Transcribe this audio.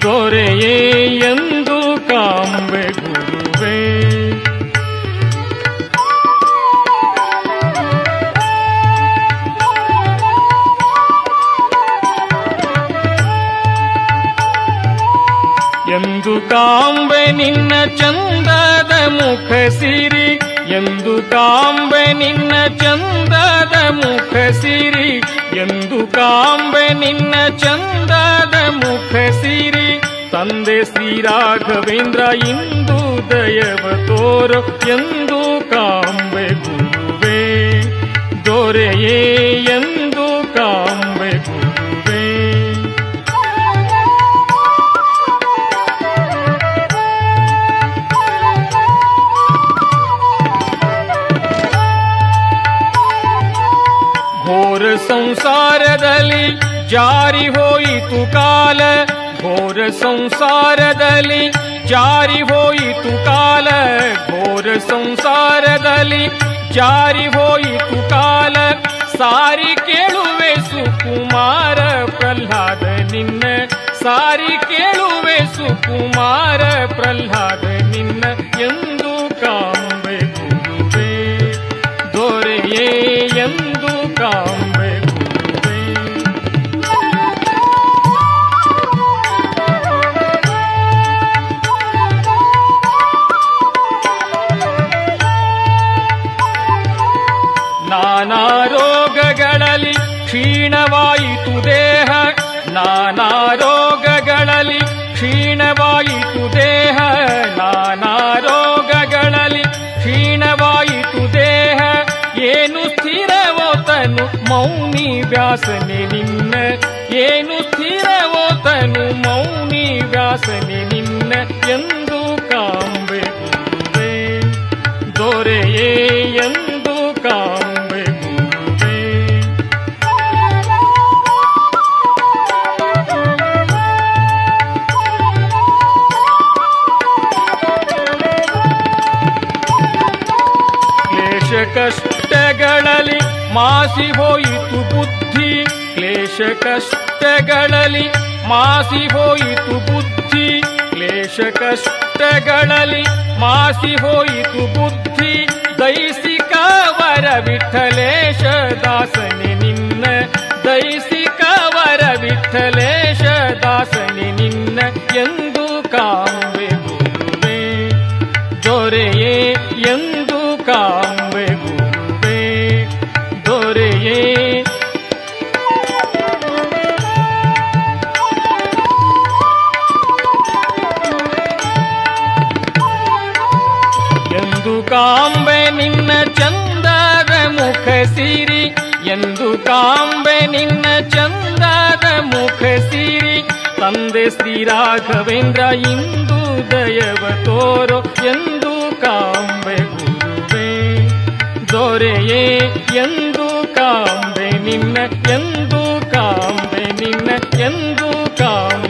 ದೊರೆಯೇ ಎಂದು ಕಾಂಬೆ ಗುರುವೇ ಎಂದು ಕಾಂಬೆ ನಿನ್ನ ಚಂದದ ಮುಖ ಸಿರಿ ಎಂದು ಕಾಂಬೆ ನಿನ್ನ ಚಂದದ ಮುಖ ಸಿರಿ ಎಂದು ಕಾಂಬೆ ನಿನ್ನ ಚಂದದ ಮುಖ ಸಿರಿ ತಂದೆ ಶ್ರೀ ರಾಘವೇಂದ್ರ ಇಂದು ದಯವ ತೋರು ಎಂದು ಕಾಂಬೆ ಗುರುವೇ ದೊರೆಯೇ ಎಂದು ಕಾಂಬೆ ಗುರುವೇ ಘೋರ ಸಂಸಾರದಲ್ಲಿ ಜಾರಿ ಹೋಯಿತು ಕಾಲ ಘೋರ ಸಂಸಾರದಲ್ಲಿ ಜಾರಿ ಹೋಯಿತು ಕಾಲ ಘೋರ ಸಂಸಾರದಲ್ಲಿ ಜಾರಿ ಹೋಯಿತು ಕಾಲ ಸಾರಿ ಕೇಳುವೆ ಸುಕುಮಾರ ಪ್ರಹ್ಲಾದ ನಿನ್ನ ಸಾರಿ ಕೇಳುವೆ ಸುಕುಮಾರ ಪ್ರಹ್ಲಾದ ನಿನ್ನ ಎಂದು ಕಾಂಬೆ ಗುರುವೇ ದೊರೆಯೇ ಎಂದು ಕಾಂಬೆ ಗುರುವೇ ನಾನಾ ರೋಗಗಳಲ್ಲಿ ಕ್ಷೀಣವಾಯಿತು ದೇಹ ನಾನಾ ರೋಗಗಳಲ್ಲಿ ಕ್ಷೀಣವಾಯಿತು ದೇಹ ನಾನಾ ರೋಗಗಳಲ್ಲಿ ಕ್ಷೀಣವಾಯಿತು ದೇಹ ಏನು ಸ್ಥಿರವೋ ತನು ಮೌನಿ ವ್ಯಾಸನೆ ನಿನ್ನ ಏನು ಸ್ಥಿರವೋ ತನು ಮೌನಿ ವ್ಯಾಸನೆ ನಿನ್ನ ಎಂದು ಕಾಂಬೆ ಗುರುವೇ ದೊರೆಯೇ ಎಂದು ಕಾಂಬೆ ಗುರುವೇ ಕ್ಲೇಶ ಕಷ್ಟಗಳಲ್ಲಿ ಮಾಸಿ ಹೋಯಿತು ಬುದ್ಧಿ ಕ್ಲೇಶ ಕಷ್ಟಗಳಲ್ಲಿ ಮಾಸಿ ಹೋಯಿತು ಬುದ್ಧಿ ಕ್ಲೇಶ ಕಷ್ಟಗಳಲ್ಲಿ ಮಾಸಿ ಹೋಯಿತು ಬುದ್ಧಿ ದೈಸಿಕವರ ವಿಠಲೇಶ ದಾಸನೆ ನಿನ್ನ ದೈಸಿಕವರ ವಿಠಲೇಶ ದಾಸನೆ ನಿನ್ನ ಎಂದು ಕಾಂಬೆ ಗುರುವೇ ದೊರೆಯೇ ಎಂದು ಕಾಂಬೆ ಗುರುವೇ ದೊರೆಯೇ ಎಂದು ಕಾಂಬೆ ನಿನ್ನ ಚಂದದ ಮುಖ ಸಿರಿ ಎಂದು ಕಾಂಬೆ ನಿನ್ನ ಚಂದದ ಮುಖ ಸಿರಿ ತಂದೆ ಶ್ರೀ ರಾಘವೇಂದ್ರ ಇಂದು ದಯವ ತೋರೋ ಎಂದು ಕಾಂಬೆ ಗುರುವೇ ದೊರೆಯೇ ಎಂದು ಕಾಂಬೆ ನಿನ್ನ ಎಂದು ಕಾಂಬೆ ನಿನ್ನ ಎಂದು ಕಾಂಬೆ